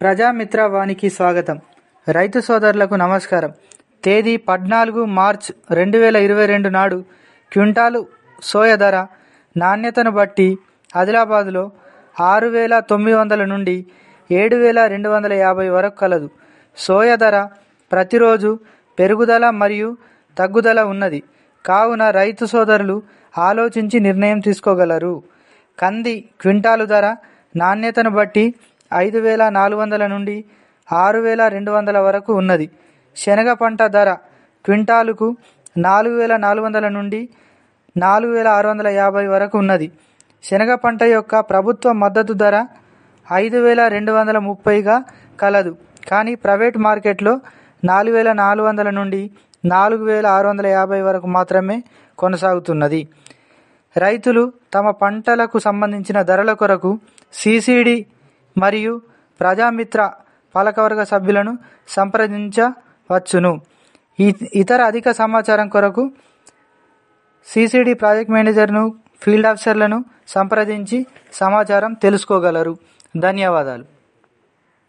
ప్రజామిత్ర వానికి స్వాగతం రైతు సోదరులకు నమస్కారం తేదీ పద్నాలుగు మార్చ్ రెండు వేల ఇరవై రెండు నాడు క్వింటాలు సోయ ధర నాణ్యతను బట్టి ఆదిలాబాదులో ఆరు వేల తొమ్మిది వందల నుండి ఏడు వేల రెండు వందల యాభై వరకు కలదు సోయ ధర ప్రతిరోజు పెరుగుదల మరియు తగ్గుదల ఉన్నది కావున రైతు సోదరులు ఆలోచించి నిర్ణయం తీసుకోగలరు కంది క్వింటాలు ధర నాణ్యతను బట్టి ఐదు వేల నాలుగు వందల నుండి ఆరు వేల రెండు వందల వరకు ఉన్నది శనగ పంట ధర క్వింటాలుకు నాలుగు వేల నాలుగు వందల నుండి నాలుగు వేల ఆరు వందల యాభై వరకు ఉన్నది శనగ పంట యొక్క ప్రభుత్వ మద్దతు ధర ఐదు వేల రెండు వందల ముప్పైగా కలదు కానీ ప్రైవేట్ మార్కెట్లో నాలుగు వేల నాలుగు వందల నుండి నాలుగు వేల ఆరు వందల యాభై వరకు మాత్రమే కొనసాగుతున్నది రైతులు తమ పంటలకు సంబంధించిన ధరల కొరకు సిసిడి మరియు ప్రజామిత్ర పాలకవర్గ సభ్యులను సంప్రదించవచ్చును ఈ- ఇతర అధిక సమాచారం కొరకు సిసిడి ప్రాజెక్ట్ మేనేజర్ను ఫీల్డ్ ఆఫీసర్లను సంప్రదించి సమాచారం తెలుసుకోగలరు ధన్యవాదాలు